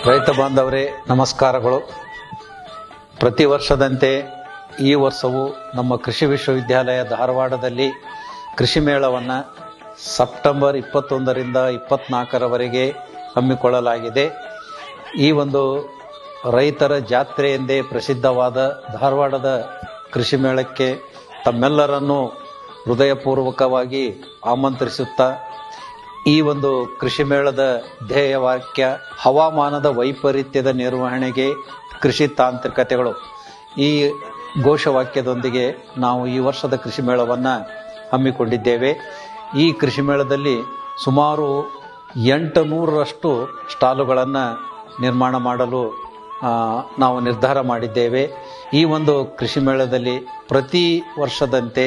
ರೈತ ಬಾಂಧವರೇ ನಮಸ್ಕಾರಗಳು ಪ್ರತಿ ವರ್ಷದಂತೆ ಈ ವರ್ಷವೂ ನಮ್ಮ ಕೃಷಿ ವಿಶ್ವವಿದ್ಯಾಲಯ ಧಾರವಾಡದಲ್ಲಿ ಕೃಷಿ ಮೇಳವನ್ನು ಸೆಪ್ಟೆಂಬರ್ ಇಪ್ಪತ್ತೊಂದರಿಂದ ಇಪ್ಪತ್ನಾಲ್ಕರವರೆಗೆ ಹಮ್ಮಿಕೊಳ್ಳಲಾಗಿದೆ ಈ ಒಂದು ರೈತರ ಜಾತ್ರೆ ಎಂದೇ ಪ್ರಸಿದ್ಧವಾದ ಧಾರವಾಡದ ಕೃಷಿ ಮೇಳಕ್ಕೆ ತಮ್ಮೆಲ್ಲರನ್ನೂ ಹೃದಯಪೂರ್ವಕವಾಗಿ ಆಮಂತ್ರಿಸುತ್ತಾ ಈ ಒಂದು ಕೃಷಿ ಮೇಳದ ಧ್ಯೇಯ ವಾಕ್ಯ ಹವಾಮಾನದ ವೈಪರೀತ್ಯದ ನಿರ್ವಹಣೆಗೆ ಕೃಷಿ ತಾಂತ್ರಿಕತೆಗಳು ಈ ಘೋಷವಾಕ್ಯದೊಂದಿಗೆ ನಾವು ಈ ವರ್ಷದ ಕೃಷಿ ಮೇಳವನ್ನು ಹಮ್ಮಿಕೊಂಡಿದ್ದೇವೆ ಈ ಕೃಷಿ ಮೇಳದಲ್ಲಿ ಸುಮಾರು ಎಂಟು ನೂರರಷ್ಟು ಸ್ಟಾಲುಗಳನ್ನು ನಿರ್ಮಾಣ ಮಾಡಲು ಆ, ನಾವು ನಿರ್ಧಾರ ಮಾಡಿದ್ದೇವೆ ಈ ಒಂದು ಕೃಷಿ ಮೇಳದಲ್ಲಿ ಪ್ರತಿ ವರ್ಷದಂತೆ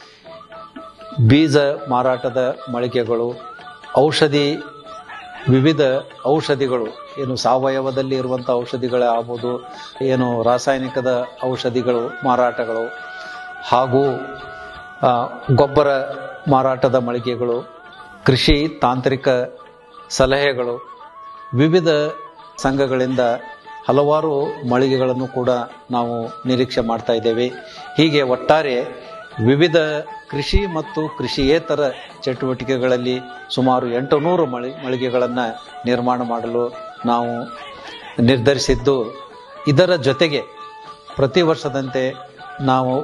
ಬೀಜ ಮಾರಾಟದ ಮಳಿಗೆಗಳು ಔಷಧಿ ವಿವಿಧ ಔಷಧಿಗಳು ಏನು ಸಾವಯವದಲ್ಲಿ ಇರುವಂಥ ಔಷಧಿಗಳೇ ಆಗ್ಬೋದು ಏನು ರಾಸಾಯನಿಕದ ಔಷಧಿಗಳು ಮಾರಾಟಗಳು ಹಾಗೂ ಆ, ಗೊಬ್ಬರ ಮಾರಾಟದ ಮಳಿಗೆಗಳು ಕೃಷಿ ತಾಂತ್ರಿಕ ಸಲಹೆಗಳು ವಿವಿಧ ಸಂಘಗಳಿಂದ ಹಲವಾರು ಮಳಿಗೆಗಳನ್ನು ಕೂಡ ನಾವು ನಿರೀಕ್ಷೆ ಮಾಡ್ತಾ ಇದ್ದೇವೆ ಹೀಗೆ ಒಟ್ಟಾರೆ ವಿವಿಧ ಕೃಷಿ ಮತ್ತು ಕೃಷಿಯೇತರ ಚಟುವಟಿಕೆಗಳಲ್ಲಿ ಸುಮಾರು ಎಂಟು ನೂರು ಮಳಿ ಮಳಿಗೆಗಳನ್ನು ನಿರ್ಮಾಣ ಮಾಡಲು ನಾವು ನಿರ್ಧರಿಸಿದ್ದು ಇದರ ಜೊತೆಗೆ ಪ್ರತಿ ವರ್ಷದಂತೆ ನಾವು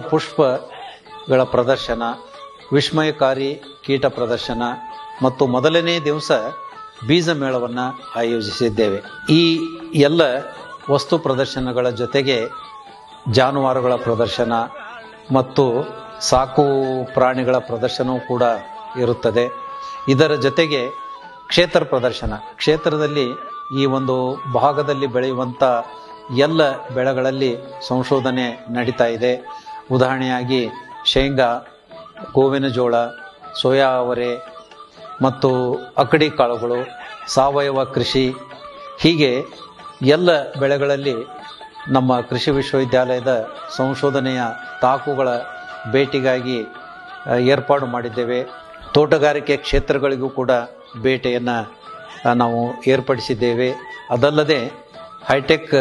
ಫಲಪುಷ್ಪಗಳ ಪ್ರದರ್ಶನ ವಿಸ್ಮಯಕಾರಿ ಕೀಟ ಪ್ರದರ್ಶನ ಮತ್ತು ಮೊದಲನೇ ದಿವಸ ಬೀಜ ಮೇಳವನ್ನು ಆಯೋಜಿಸಿದ್ದೇವೆ ಈ ಎಲ್ಲ ವಸ್ತು ಪ್ರದರ್ಶನಗಳ ಜೊತೆಗೆ ಜಾನುವಾರುಗಳ ಪ್ರದರ್ಶನ ಮತ್ತು ಸಾಕು ಪ್ರಾಣಿಗಳ ಪ್ರದರ್ಶನವೂ ಕೂಡ ಇರುತ್ತದೆ ಇದರ ಜೊತೆಗೆ ಕ್ಷೇತ್ರ ಪ್ರದರ್ಶನ ಕ್ಷೇತ್ರದಲ್ಲಿ ಈ ಒಂದು ಭಾಗದಲ್ಲಿ ಬೆಳೆಯುವಂಥ ಎಲ್ಲ ಬೆಳೆಗಳಲ್ಲಿ ಸಂಶೋಧನೆ ನಡೀತಾ ಇದೆ ಉದಾಹರಣೆಯಾಗಿ ಶೇಂಗಾ ಗೋವಿನ ಜೋಳ ಸೋಯಾ ಅವರೆ ಮತ್ತು ಅಕಡಿ ಕಾಳುಗಳು ಸಾವಯವ ಕೃಷಿ ಹೀಗೆ ಎಲ್ಲ ಬೆಳೆಗಳಲ್ಲಿ ನಮ್ಮ ಕೃಷಿ ವಿಶ್ವವಿದ್ಯಾಲಯದ ಸಂಶೋಧನೆಯ ತಾಕುಗಳ ಭೇಟಿಗಾಗಿ ಆ, ಏರ್ಪಾಡು ಮಾಡಿದ್ದೇವೆ ತೋಟಗಾರಿಕೆ ಕ್ಷೇತ್ರಗಳಿಗೂ ಕೂಡ ಭೇಟಿಯನ್ನು ನಾವು ಏರ್ಪಡಿಸಿದ್ದೇವೆ ಅದಲ್ಲದೆ ಹೈಟೆಕ್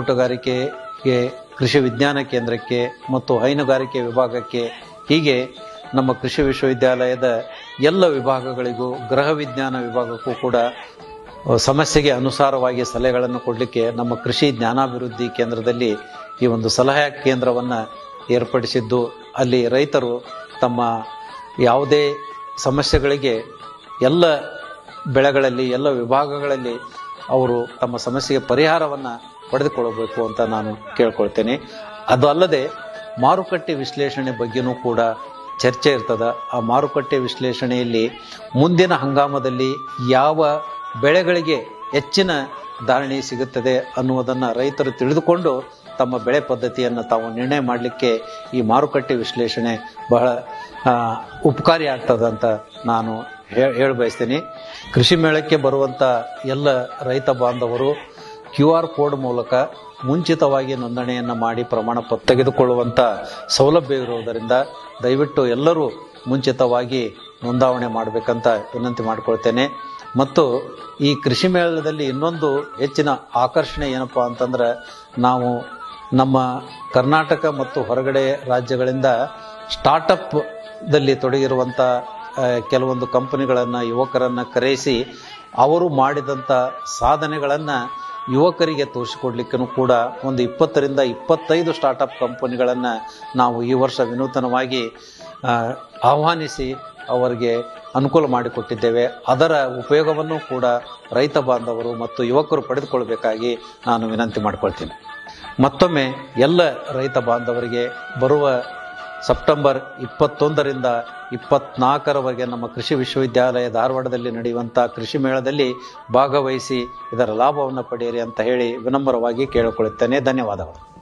ತೋಟಗಾರಿಕೆಗೆ ಕೃಷಿ ವಿಜ್ಞಾನ ಕೇಂದ್ರಕ್ಕೆ ಮತ್ತು ಹೈನುಗಾರಿಕೆ ವಿಭಾಗಕ್ಕೆ ಹೀಗೆ ನಮ್ಮ ಕೃಷಿ ವಿಶ್ವವಿದ್ಯಾಲಯದ ಎಲ್ಲ ವಿಭಾಗಗಳಿಗೂ ಗೃಹ ವಿಜ್ಞಾನ ವಿಭಾಗಕ್ಕೂ ಕೂಡ ಅಹ್, ಸಮಸ್ಯೆಗೆ ಅನುಸಾರವಾಗಿ ಸಲಹೆಗಳನ್ನು ಕೊಡಲಿಕ್ಕೆ ನಮ್ಮ ಕೃಷಿ ಜ್ಞಾನಾಭಿವೃದ್ಧಿ ಕೇಂದ್ರದಲ್ಲಿ ಈ ಒಂದು ಸಲಹಾ ಕೇಂದ್ರವನ್ನು ಏರ್ಪಡಿಸಿದ್ದು ಅಲ್ಲಿ ರೈತರು ತಮ್ಮ ಯಾವುದೇ ಸಮಸ್ಯೆಗಳಿಗೆ ಎಲ್ಲ ಬೆಳೆಗಳಲ್ಲಿ ಎಲ್ಲ ವಿಭಾಗಗಳಲ್ಲಿ ಅವರು ತಮ್ಮ ಸಮಸ್ಯೆಗೆ ಪರಿಹಾರವನ್ನು ಪಡೆದುಕೊಳ್ಳಬೇಕು ಅಂತ ನಾನು ಕೇಳ್ಕೊಳ್ತೇನೆ ಅದು ಅಲ್ಲದೆ ಮಾರುಕಟ್ಟೆ ವಿಶ್ಲೇಷಣೆ ಬಗ್ಗೆನೂ ಕೂಡ ಚರ್ಚೆ ಇರ್ತದ ಆ ಮಾರುಕಟ್ಟೆ ವಿಶ್ಲೇಷಣೆಯಲ್ಲಿ ಮುಂದಿನ ಹಂಗಾಮದಲ್ಲಿ ಯಾವ ಬೆಳೆಗಳಿಗೆ ಹೆಚ್ಚಿನ ಧಾರಣೆ ಸಿಗುತ್ತದೆ ಅನ್ನುವುದನ್ನು ರೈತರು ತಿಳಿದುಕೊಂಡು ತಮ್ಮ ಬೆಳೆ ಪದ್ಧತಿಯನ್ನು ತಾವು ನಿರ್ಣಯ ಮಾಡಲಿಕ್ಕೆ ಈ ಮಾರುಕಟ್ಟೆ ವಿಶ್ಲೇಷಣೆ ಬಹಳ ಆ, ಉಪಕಾರಿ ಆಗ್ತದಂತ ನಾನು ಹೇ- ಹೇಳ ಬಯಸ್ತೀನಿ ಕೃಷಿ ಮೇಳಕ್ಕೆ ಬರುವಂಥ ಎಲ್ಲ ರೈತ ಬಾಂಧವರು ಕ್ಯೂ ಆರ್ ಕೋಡ್ ಮೂಲಕ ಮುಂಚಿತವಾಗಿ ನೋಂದಣಿಯನ್ನು ಮಾಡಿ ಪ್ರಮಾಣ ಪತ್ರ ತೆಗೆದುಕೊಳ್ಳುವಂಥ ಸೌಲಭ್ಯ ಇರುವುದರಿಂದ ದಯವಿಟ್ಟು ಎಲ್ಲರೂ ಮುಂಚಿತವಾಗಿ ನೋಂದಾವಣೆ ಮಾಡಬೇಕಂತ ವಿನಂತಿ ಮಾಡಿಕೊಳ್ತೇನೆ ಮತ್ತು ಈ ಕೃಷಿ ಮೇಳದಲ್ಲಿ ಇನ್ನೊಂದು ಹೆಚ್ಚಿನ ಆಕರ್ಷಣೆ ಏನಪ್ಪಾ ಅಂತಂದ್ರೆ ನಾವು ನಮ್ಮ ಕರ್ನಾಟಕ ಮತ್ತು ಹೊರಗಡೆ ರಾಜ್ಯಗಳಿಂದ ಸ್ಟಾರ್ಟಪ್ ದಲ್ಲಿ ತೊಡಗಿರುವಂಥ ಆ, ಕೆಲವೊಂದು ಕಂಪನಿಗಳನ್ನು ಯುವಕರನ್ನು ಕರೆಯಿಸಿ ಅವರು ಮಾಡಿದಂಥ ಸಾಧನೆಗಳನ್ನು ಯುವಕರಿಗೆ ತೋರಿಸಿಕೊಡ್ಲಿಕ್ಕೂ ಕೂಡ ಒಂದು ಇಪ್ಪತ್ತರಿಂದ ಇಪ್ಪತ್ತೈದು ಸ್ಟಾರ್ಟಪ್ ಕಂಪನಿಗಳನ್ನು ನಾವು ಈ ವರ್ಷ ವಿನೂತನವಾಗಿ ಆ, ಆಹ್ವಾನಿಸಿ ಅವರಿಗೆ ಅನುಕೂಲ ಮಾಡಿಕೊಟ್ಟಿದ್ದೇವೆ ಅದರ ಉಪಯೋಗವನ್ನು ಕೂಡ ರೈತ ಬಾಂಧವರು ಮತ್ತು ಯುವಕರು ಪಡೆದುಕೊಳ್ಬೇಕಾಗಿ ನಾನು ವಿನಂತಿ ಮಾಡಿಕೊಳ್ತೀನಿ ಮತ್ತೊಮ್ಮೆ ಎಲ್ಲ ರೈತ ಬಾಂಧವರಿಗೆ ಬರುವ ಸೆಪ್ಟೆಂಬರ್ ಇಪ್ಪತ್ತೊಂದರಿಂದ ಇಪ್ಪತ್ನಾಲ್ಕರವರೆಗೆ ನಮ್ಮ ಕೃಷಿ ವಿಶ್ವವಿದ್ಯಾಲಯ ಧಾರವಾಡದಲ್ಲಿ ನಡೆಯುವಂಥ ಕೃಷಿ ಮೇಳದಲ್ಲಿ ಭಾಗವಹಿಸಿ ಇದರ ಲಾಭವನ್ನು ಪಡೆಯಿರಿ ಅಂತ ಹೇಳಿ ವಿನಮ್ರವಾಗಿ ಕೇಳಿಕೊಳ್ಳುತ್ತೇನೆ ಧನ್ಯವಾದಗಳು